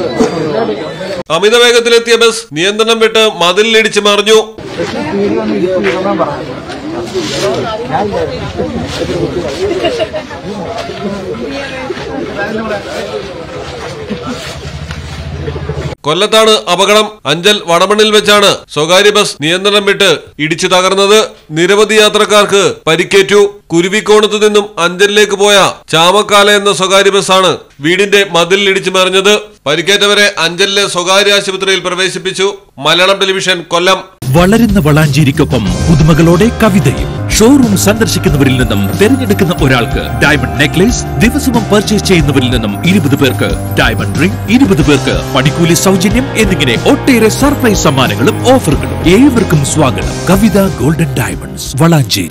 അമിത വേഗത്തിലെത്തിയ bus നിയന്ത്രണം വിട്ട് മതിലിടിച്ച് മറിഞ്ഞു കൊല്ലത്താണ് അപകടം അഞ്ചൽ വടമണ്ണിൽ വെച്ചാണ് സ്വകാര്യ ബസ് നിയന്ത്രണം വിട്ട് ഇടിച്ചു തകർന്നത് നിരവധി യാത്രക്കാർക്ക് പരിക്കേറ്റു കുരുവിക്കോണത്തു നിന്നും അഞ്ചലിലേക്ക് പോയ ചാമക്കാല എന്ന സ്വകാര്യ ബസ്സാണ് വീടിന്റെ മതിലിൽ ഇടിച്ചു മറിഞ്ഞത് പരിക്കേറ്റവരെ അഞ്ചലിലെ സ്വകാര്യ ആശുപത്രിയിൽ പ്രവേശിപ്പിച്ചു മലയാളം ടെലിവിഷൻ കൊല്ലം വളരുന്ന വളാഞ്ചേരിക്കൊപ്പം പുതുമകളോടെ കവിതയും ഷോറൂം സന്ദർശിക്കുന്നവരിൽ നിന്നും തിരഞ്ഞെടുക്കുന്ന ഒരാൾക്ക് ഡയമണ്ട് നെക്ലേസ് ദിവസവും പർച്ചേസ് ചെയ്യുന്നവരിൽ നിന്നും ഇരുപത് പേർക്ക് ഡയമണ്ട് റിംഗ് ഇരുപത് പേർക്ക് പണിക്കൂലി സൗജന്യം എന്നിങ്ങനെ ഒട്ടേറെ സർപ്രൈസ് സമ്മാനങ്ങളും ഓഫറുകളും ഏവർക്കും സ്വാഗതം കവിത ഗോൾഡൻ ഡയമണ്ട്സ് വളാഞ്ചേരി